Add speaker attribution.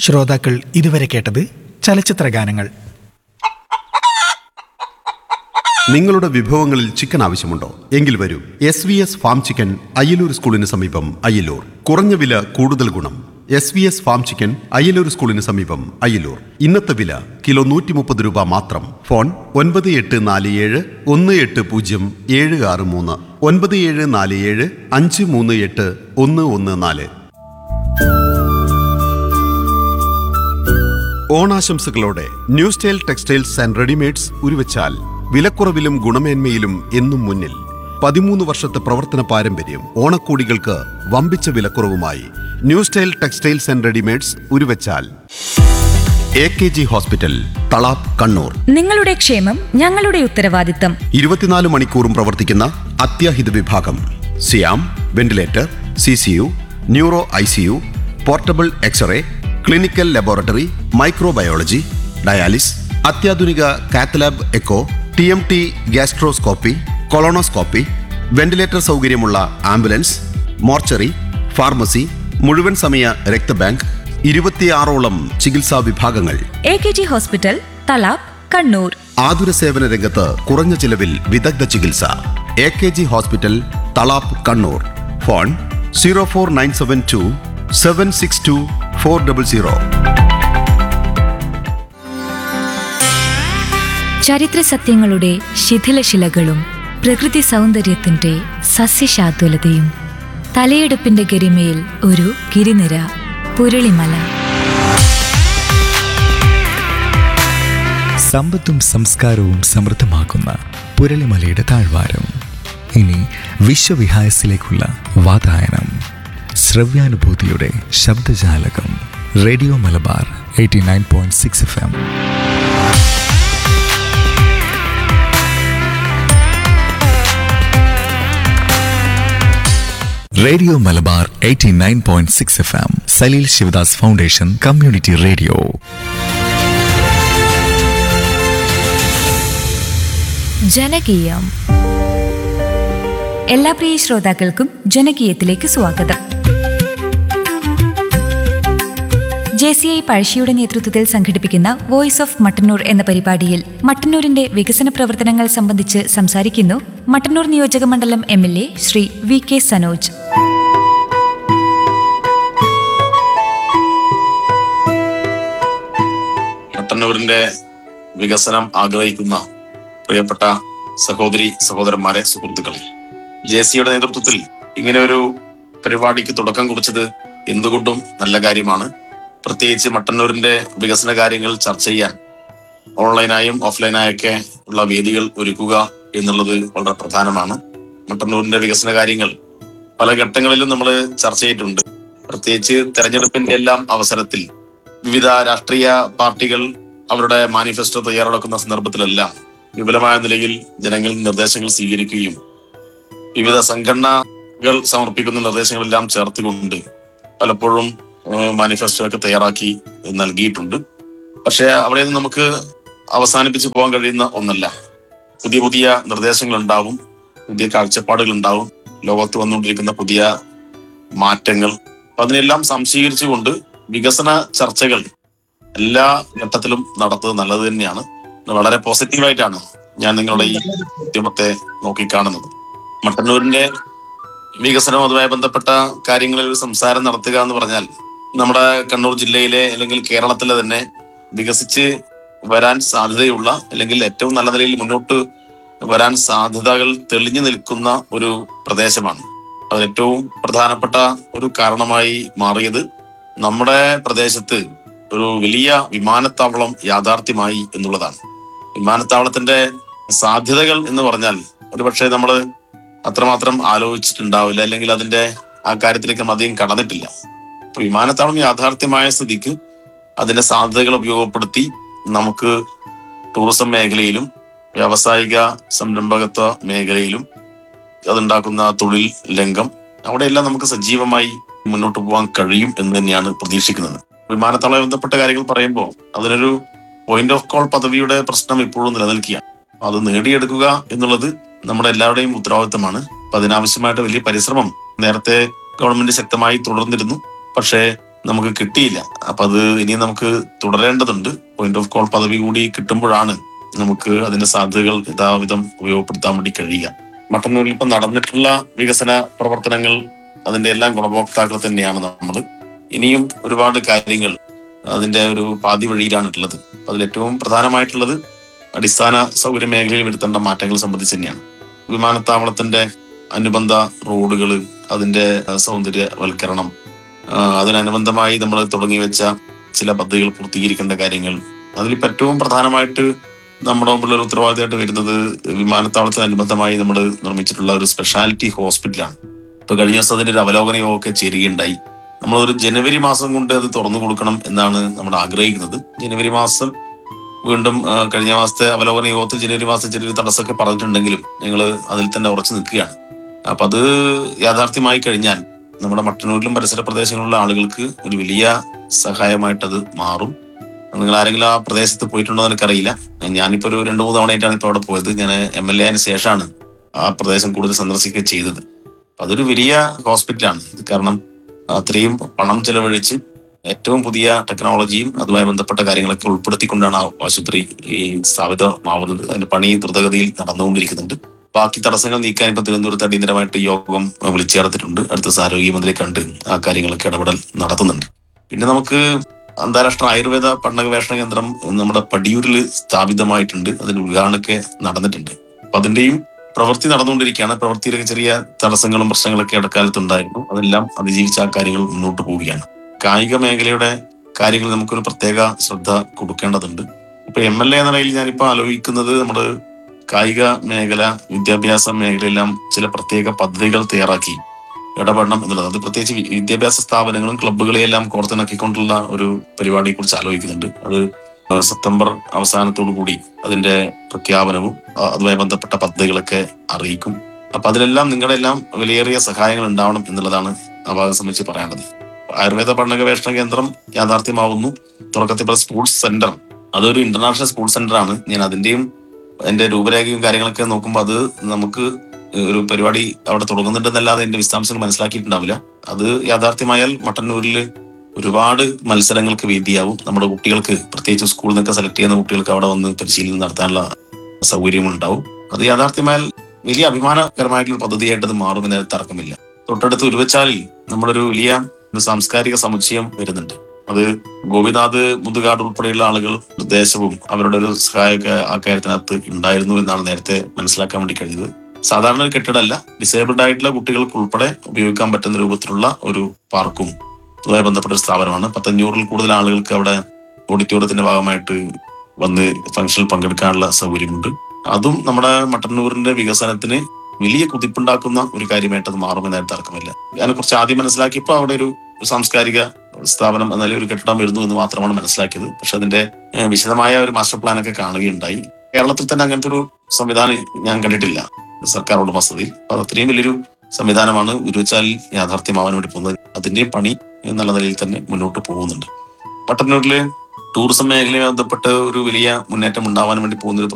Speaker 1: ശ്രോതാക്കൾ ഇതുവരെ കേട്ടത് ചലച്ചിത്ര ഗാനങ്ങൾ
Speaker 2: നിങ്ങളുടെ വിഭവങ്ങളിൽ ചിക്കൻ ആവശ്യമുണ്ടോ എങ്കിൽ വരൂ S V S farm chicken Ayyalur സ്കൂളിന് സമീപം അയ്യലൂർ കുറഞ്ഞ വില കൂടുതൽ ഗുണം S V S farm chicken Ayyalur സ്കൂളിന് സമീപം അയ്യലൂർ ഇന്നത്തെ വില കിലോ നൂറ്റി മുപ്പത് രൂപ മാത്രം ഫോൺ ഒൻപത് എട്ട് നാല് ഏഴ് ഒന്ന് എട്ട് പൂജ്യം ഏഴ് ആറ് മൂന്ന് ഒൻപത് ഏഴ് നാല് ഏഴ് അഞ്ച് മൂന്ന് എട്ട് ഒന്ന് ഒന്ന് നാല് ഓണാശംസകളോടെ new style textiles and readymades Uruvachal വിലക്കുറവിലും ഗുണമേന്മയിലും എന്നും മുന്നിൽ പതിമൂന്ന് വർഷത്തെ പ്രവർത്തന പാരമ്പര്യം ഓണക്കോടികൾക്ക് വമ്പിച്ച വിലക്കുറവുമായി new style textiles and readymades Uruvachal A K G hospital Thalap Kannur
Speaker 3: നിങ്ങളുടെ ക്ഷേമം ഞങ്ങളുടെ ഉത്തരവാദിത്തം
Speaker 2: ഇരുപത്തിനാല് മണിക്കൂറും പ്രവർത്തിക്കുന്ന അത്യാഹിത വിഭാഗം സിയാം ventilator C C U neuro I C U portable X-ray clinical laboratory microbiology dialysis അത്യാധുനിക cath lab echo T M T gastroscopy colonoscopy ventilator സൗകര്യമുള്ള ആംബുലൻസ് മോർച്ചറി ഫാർമസി മുഴുവൻ സമയ രക്തബാങ്ക് ഇരുപത്തിയാറോളം ചികിത്സാ വിഭാഗങ്ങൾ
Speaker 3: A K G hospital Thalap Kannur
Speaker 2: ആതുര സേവന രംഗത്ത് കുറഞ്ഞ ചിലവിൽ വിദഗ്ധ ചികിത്സ A K G hospital Thalap Kannur phone zero four nine seven two seven six two four double zero
Speaker 3: ചരിത്ര സത്യങ്ങളുടെ ശിഥിലശിലകളും പ്രകൃതി സൗന്ദര്യത്തിന്റെ സസ്യശാതുലതയും തലയെടുപ്പിന്റെ ഗരിമയിൽ ഒരു ഗിരിനിര പുരളിമല
Speaker 4: സമ്പത്തും സംസ്കാരവും സമൃദ്ധമാക്കുന്ന പുരളിമലയുടെ താഴ്വാരം ഇനി വിശ്വവിഹായസിലേക്കുള്ള വാതായനം ശ്രവ്യാനുഭൂതിയുടെ ശബ്ദജാലകം radio Malabar eighty nine point six F M radio Malabar eighty nine point six F M Salil Shivadas foundation community radio
Speaker 3: ജനകീയം എല്ലാ പ്രിയ ശ്രോതാക്കൾക്കും ജനകീയത്തിലേക്ക് സ്വാഗതം ജെ സി ഐ പഴശ്ശിയുടെ നേതൃത്വത്തിൽ സംഘടിപ്പിക്കുന്ന വോയിസ് ഓഫ് മട്ടന്നൂർ എന്ന പരിപാടിയിൽ മട്ടന്നൂരിന്റെ വികസന പ്രവർത്തനങ്ങൾ സംബന്ധിച്ച് സംസാരിക്കുന്നു മട്ടന്നൂർ നിയോജക മണ്ഡലം M L A Shri V K Sanoj
Speaker 5: മട്ടന്നൂരിന്റെ വികസനം ആഗ്രഹിക്കുന്ന പ്രിയപ്പെട്ട സഹോദരി സഹോദരന്മാരെ സുഹൃത്തുക്കളെ ജെ സിയുടെ നേതൃത്വത്തിൽ ഇങ്ങനെ ഒരു പരിപാടിക്ക് തുടക്കം കുറിച്ചത് എന്തുകൊണ്ടും നല്ല കാര്യമാണ് പ്രത്യേകിച്ച് മട്ടന്നൂരിന്റെ വികസന കാര്യങ്ങൾ ചർച്ച ചെയ്യാൻ ഓൺലൈനായും ഓഫ്ലൈനായൊക്കെ ഉള്ള വേദികൾ ഒരുക്കുക എന്നുള്ളത് വളരെ പ്രധാനമാണ് മട്ടന്നൂരിന്റെ വികസന കാര്യങ്ങൾ പല ഘട്ടങ്ങളിലും നമ്മൾ ചർച്ച ചെയ്തിട്ടുണ്ട് പ്രത്യേകിച്ച് തെരഞ്ഞെടുപ്പിന്റെ എല്ലാം അവസരത്തിൽ വിവിധ രാഷ്ട്രീയ പാർട്ടികൾ അവരുടെ മാനിഫെസ്റ്റോ തയ്യാറെടുക്കുന്ന സന്ദർഭത്തിലെല്ലാം വിപുലമായ നിലയിൽ ജനങ്ങളിൽ നിർദ്ദേശങ്ങൾ സ്വീകരിക്കുകയും വിവിധ സംഘടനകൾ സമർപ്പിക്കുന്ന നിർദ്ദേശങ്ങളെല്ലാം ചേർത്തുകൊണ്ട് പലപ്പോഴും മാനിഫെസ്റ്റോ ഒക്കെ തയ്യാറാക്കി നൽകിയിട്ടുണ്ട് പക്ഷെ അവിടെ നിന്ന് നമുക്ക് അവസാനിപ്പിച്ച് പോകാൻ കഴിയുന്ന ഒന്നല്ല പുതിയ പുതിയ നിർദ്ദേശങ്ങൾ ഉണ്ടാവും പുതിയ കാഴ്ചപ്പാടുകൾ ഉണ്ടാവും ലോകത്ത് വന്നുകൊണ്ടിരിക്കുന്ന പുതിയ മാറ്റങ്ങൾ അപ്പൊ അതിനെല്ലാം സംശീകരിച്ചുകൊണ്ട് വികസന ചർച്ചകൾ എല്ലാ ഘട്ടത്തിലും നടത്തുന്നത് നല്ലത് തന്നെയാണ് വളരെ പോസിറ്റീവായിട്ടാണ് ഞാൻ നിങ്ങളുടെ ഈ ഉദ്യമത്തെ നോക്കിക്കാണുന്നത് മട്ടന്നൂരിന്റെ വികസനം അതുമായി ബന്ധപ്പെട്ട കാര്യങ്ങളിൽ ഒരു സംസാരം നടത്തുക എന്ന് പറഞ്ഞാൽ നമ്മുടെ കണ്ണൂർ ജില്ലയിലെ അല്ലെങ്കിൽ കേരളത്തിലെ തന്നെ വികസിച്ച് വരാൻ സാധ്യതയുള്ള അല്ലെങ്കിൽ ഏറ്റവും നല്ല നിലയിൽ മുന്നോട്ട് വരാൻ സാധ്യതകൾ തെളിഞ്ഞു നിൽക്കുന്ന ഒരു പ്രദേശമാണ് അത് ഏറ്റവും പ്രധാനപ്പെട്ട ഒരു കാരണമായി മാറിയത് നമ്മുടെ പ്രദേശത്ത് ഒരു വലിയ വിമാനത്താവളം യാഥാർത്ഥ്യമായി എന്നുള്ളതാണ് വിമാനത്താവളത്തിന്റെ സാധ്യതകൾ എന്ന് പറഞ്ഞാൽ ഒരുപക്ഷെ നമ്മൾ അത്രമാത്രം ആലോചിച്ചിട്ടുണ്ടാവില്ല അല്ലെങ്കിൽ അതിന്റെ ആ കാര്യത്തിലേക്ക് നമ്മൾ അധികം കടന്നിട്ടില്ല അപ്പൊ വിമാനത്താവളം യാഥാർത്ഥ്യമായ സ്ഥിതിക്ക് അതിന്റെ സാധ്യതകൾ ഉപയോഗപ്പെടുത്തി നമുക്ക് ടൂറിസം മേഖലയിലും വ്യാവസായിക സംരംഭകത്വ മേഖലയിലും അതുണ്ടാക്കുന്ന തൊഴിൽ രംഗം അവിടെയെല്ലാം നമുക്ക് സജീവമായി മുന്നോട്ട് പോകാൻ കഴിയും എന്ന് തന്നെയാണ് പ്രതീക്ഷിക്കുന്നത് വിമാനത്താവളമായി ബന്ധപ്പെട്ട കാര്യങ്ങൾ പറയുമ്പോൾ അതിനൊരു പോയിന്റ് ഓഫ് കോൾ പദവിയുടെ പ്രശ്നം ഇപ്പോഴും നിലനിൽക്കുകയാണ് അത് നേടിയെടുക്കുക എന്നുള്ളത് നമ്മുടെ എല്ലാവരുടെയും ഉത്തരവാദിത്തമാണ് അപ്പൊ അതിനാവശ്യമായിട്ട് വലിയ പരിശ്രമം നേരത്തെ ഗവൺമെന്റ് ശക്തമായി തുടർന്നിരുന്നു പക്ഷേ നമുക്ക് കിട്ടിയില്ല അപ്പൊ അത് ഇനി നമുക്ക് തുടരേണ്ടതുണ്ട് പോയിന്റ് ഓഫ് കോൾ പദവി കൂടി കിട്ടുമ്പോഴാണ് നമുക്ക് അതിന്റെ സാധ്യതകൾ യഥാവിധം ഉപയോഗപ്പെടുത്താൻ വേണ്ടി കഴിയുക മട്ടന്നൂരിൽ ഇപ്പം നടന്നിട്ടുള്ള വികസന പ്രവർത്തനങ്ങൾ അതിന്റെ എല്ലാം ഗുണഭോക്താക്കൾ തന്നെയാണ് നമ്മൾ ഇനിയും ഒരുപാട് കാര്യങ്ങൾ അതിന്റെ ഒരു പാതി വഴിയിലാണ് ഉള്ളത് അതിൽ ഏറ്റവും പ്രധാനമായിട്ടുള്ളത് അടിസ്ഥാന സൗകര്യ മേഖലയിൽ വരുത്തേണ്ട മാറ്റങ്ങൾ സംബന്ധിച്ച് തന്നെയാണ് വിമാനത്താവളത്തിന്റെ അനുബന്ധ റോഡുകൾ അതിന്റെ അഹ്, സൗന്ദര്യവൽക്കരണം ആ, അതിനനുബന്ധമായി നമ്മൾ തുടങ്ങി വെച്ച ചില പദ്ധതികൾ പൂർത്തീകരിക്കേണ്ട കാര്യങ്ങൾ അതിലിപ്പോ ഏറ്റവും പ്രധാനമായിട്ട് നമ്മുടെ മുമ്പിൽ ഒരു ഉത്തരവാദിത്തമായിട്ട് വരുന്നത് വിമാനത്താവളത്തിനനുബന്ധമായി നമ്മൾ നിർമ്മിച്ചിട്ടുള്ള ഒരു സ്പെഷ്യാലിറ്റി ഹോസ്പിറ്റലാണ് ഇപ്പൊ കഴിഞ്ഞ ദിവസം അതിന്റെ ഒരു അവലോകന യോഗമൊക്കെ ചേരുകയുണ്ടായി നമ്മൾ ഒരു ജനുവരി മാസം കൊണ്ട് അത് തുറന്നു കൊടുക്കണം എന്നാണ് നമ്മൾ ആഗ്രഹിക്കുന്നത് ജനുവരി മാസം വീണ്ടും ആ, കഴിഞ്ഞ മാസത്തെ അവലോകന യോഗത്തിൽ ജനുവരി മാസം ചെറിയൊരു തടസ്സമൊക്കെ പറഞ്ഞിട്ടുണ്ടെങ്കിലും ഞങ്ങൾ അതിൽ തന്നെ ഉറച്ചു നിൽക്കുകയാണ് അപ്പൊ അത് യാഥാർത്ഥ്യമായി കഴിഞ്ഞാൽ നമ്മുടെ മട്ടന്നൂരിലും പരിസര പ്രദേശങ്ങളിലുള്ള ആളുകൾക്ക് ഒരു വലിയ സഹായമായിട്ട് അത് മാറും നിങ്ങൾ ആരെങ്കിലും ആ പ്രദേശത്ത് പോയിട്ടുണ്ടോ എന്ന് എനിക്കറിയില്ല ഞാനിപ്പോ ഒരു രണ്ടു മൂന്ന് തവണയായിട്ടാണ് ഇപ്പൊ അവിടെ പോയത് ഞാൻ എം എൽ എ ആയതിനു ശേഷമാണ് ആ പ്രദേശം കൂടുതൽ സന്ദർശിക്കുക ചെയ്തത് അപ്പൊ അതൊരു വലിയ ഹോസ്പിറ്റലാണ് ഇത് കാരണം അത്രയും പണം ചെലവഴിച്ച് ഏറ്റവും പുതിയ ടെക്നോളജിയും അതുമായി ബന്ധപ്പെട്ട കാര്യങ്ങളൊക്കെ ഉൾപ്പെടുത്തിക്കൊണ്ടാണ് ആ ആശുപത്രി ഈ സ്ഥാപിതമാവുന്നത് അതിന്റെ പണി ദ്രുതഗതിയിൽ നടന്നുകൊണ്ടിരിക്കുന്നുണ്ട് ബാക്കി തടസ്സങ്ങൾ നീക്കാൻ ഇപ്പൊ തിരുവനന്തപുരത്ത് അടിയന്തരമായിട്ട് യോഗം വിളിച്ചു ചേർത്തിട്ടുണ്ട് അടുത്ത ദിവസം ആരോഗ്യമന്ത്രി കണ്ട് ആ കാര്യങ്ങളൊക്കെ ഇടപെടൽ നടത്തുന്നുണ്ട് പിന്നെ നമുക്ക് അന്താരാഷ്ട്ര ആയുർവേദ പഠന ഗവേഷണ കേന്ദ്രം നമ്മുടെ പടിയൂരിൽ സ്ഥാപിതമായിട്ടുണ്ട് അതിന്റെ ഉദ്ഘാടനമൊക്കെ നടന്നിട്ടുണ്ട് അപ്പൊ അതിന്റെയും പ്രവൃത്തി നടന്നുകൊണ്ടിരിക്കുകയാണ് പ്രവൃത്തിയിലൊക്കെ ചെറിയ തടസ്സങ്ങളും പ്രശ്നങ്ങളൊക്കെ ഇടക്കാലത്തുണ്ടായിരുന്നു അതെല്ലാം അതിജീവിച്ച ആ കാര്യങ്ങൾ മുന്നോട്ട് പോവുകയാണ് കായിക മേഖലയുടെ കാര്യങ്ങൾ നമുക്കൊരു പ്രത്യേക ശ്രദ്ധ കൊടുക്കേണ്ടതുണ്ട് ഇപ്പൊ എം എൽ എ എന്ന നിലയിൽ ഞാനിപ്പോ ആലോചിക്കുന്നത് നമ്മുടെ കായിക മേഖല വിദ്യാഭ്യാസ മേഖലയെല്ലാം ചില പ്രത്യേക പദ്ധതികൾ തയ്യാറാക്കി ഇടപെടണം എന്നുള്ളത് അത് പ്രത്യേകിച്ച് വി- വിദ്യാഭ്യാസ സ്ഥാപനങ്ങളും ക്ലബ്ബുകളെയെല്ലാം കോർത്തിണക്കിക്കൊണ്ടുള്ള ഒരു പരിപാടിയെ കുറിച്ച് ആലോചിക്കുന്നുണ്ട് അത് സെപ്റ്റംബർ അവസാനത്തോടു കൂടി അതിന്റെ പ്രഖ്യാപനവും ആ, അതുമായി ബന്ധപ്പെട്ട പദ്ധതികളൊക്കെ അറിയിക്കും അപ്പൊ അതിലെല്ലാം നിങ്ങളുടെ എല്ലാം വിലയേറിയ സഹായങ്ങൾ ഉണ്ടാവണം എന്നുള്ളതാണ് ആ ഭാഗം സംബന്ധിച്ച് പറയാനുള്ളത് ആയുർവേദ പഠന ഗവേഷണ കേന്ദ്രം യാഥാർത്ഥ്യമാവുന്നു തുടക്കത്തിൽ ഇപ്പോൾ സ്പോർട്സ് സെന്റർ അതൊരു ഇന്റർനാഷണൽ സ്പോർട്സ് സെന്റർ ആണ് ഞാൻ അതിന്റെയും അതിന്റെ രൂപരേഖയും കാര്യങ്ങളൊക്കെ നോക്കുമ്പോൾ അത് നമുക്ക് ഒരു പരിപാടി അവിടെ തുടങ്ങുന്നുണ്ടെന്നല്ലാതെ അതിന്റെ വിശദാംശങ്ങൾ മനസ്സിലാക്കിയിട്ടുണ്ടാവില്ല അത് യാഥാർത്ഥ്യമായാൽ മട്ടന്നൂരിൽ ഒരുപാട് മത്സരങ്ങൾക്ക് വേദിയാവും നമ്മുടെ കുട്ടികൾക്ക് പ്രത്യേകിച്ച് സ്കൂളിൽ നിന്നൊക്കെ സെലക്ട് ചെയ്യുന്ന കുട്ടികൾക്ക് അവിടെ വന്ന് പരിശീലനം നടത്താനുള്ള സൗകര്യമുണ്ടാവും അത് യാഥാർത്ഥ്യമായാൽ വലിയ അഭിമാനകരമായിട്ടുള്ള ഒരു പദ്ധതിയായിട്ട് അത് മാറുമെന്ന് തർക്കമില്ല തൊട്ടടുത്ത് ഉരുവച്ചാലിൽ നമ്മളൊരു വലിയ ഒരു സാംസ്കാരിക സമുച്ചയം വരുന്നുണ്ട് അത് ഗോപിനാഥ് മുതുകാട് ഉൾപ്പെടെയുള്ള ആളുകൾ നിർദ്ദേശവും അവരുടെ ഒരു സഹായമൊക്കെ ആ കാര്യത്തിനകത്ത് ഉണ്ടായിരുന്നു എന്നാണ് നേരത്തെ മനസ്സിലാക്കാൻ വേണ്ടി കഴിഞ്ഞത് സാധാരണ ഒരു കെട്ടിടമല്ല ഡിസേബിൾഡ് ആയിട്ടുള്ള കുട്ടികൾക്ക് ഉൾപ്പെടെ ഉപയോഗിക്കാൻ പറ്റുന്ന രൂപത്തിലുള്ള ഒരു പാർക്കും അതുമായി ബന്ധപ്പെട്ട ഒരു സ്ഥാപനമാണ് പത്തഞ്ഞൂറിൽ കൂടുതൽ ആളുകൾക്ക് അവിടെ ഓഡിറ്റോറിയത്തിന്റെ ഭാഗമായിട്ട് വന്ന് ഫംഗ്ഷനിൽ പങ്കെടുക്കാനുള്ള സൗകര്യമുണ്ട് അതും നമ്മുടെ മട്ടന്നൂരിന്റെ വികസനത്തിന് വലിയ കുതിപ്പുണ്ടാക്കുന്ന ഒരു കാര്യമായിട്ട് അത് മാറുമെന്ന് തർക്കമില്ല ഞാൻ കുറച്ച് ആദ്യം മനസ്സിലാക്കിയപ്പോൾ അവിടെ ഒരു സാംസ്കാരിക സ്ഥാപനം എന്നാലും ഒരു കെട്ടിടം വരുന്നു എന്ന് മാത്രമാണ് മനസ്സിലാക്കിയത് പക്ഷെ അതിന്റെ ഏഹ്, വിശദമായ ഒരു മാസ്റ്റർ പ്ലാൻ ഒക്കെ കാണുകയുണ്ടായി കേരളത്തിൽ തന്നെ അങ്ങനത്തെ ഒരു സംവിധാനം ഞാൻ കണ്ടിട്ടില്ല സർക്കാർ ഉടമസ്ഥതയിൽ അപ്പൊ അത് അത്രയും വലിയൊരു സംവിധാനമാണ് ഉരുവച്ചാൽ യാഥാർത്ഥ്യമാവാൻ വേണ്ടി പോകുന്നത് അതിന്റെ പണി എന്നുള്ള നിലയിൽ തന്നെ മുന്നോട്ട് പോകുന്നുണ്ട് മട്ടന്നൂരിലെ ടൂറിസം മേഖലയുമായി ബന്ധപ്പെട്ട് ഒരു വലിയ മുന്നേറ്റം ഉണ്ടാവാൻ വേണ്ടി പോകുന്ന ഒരു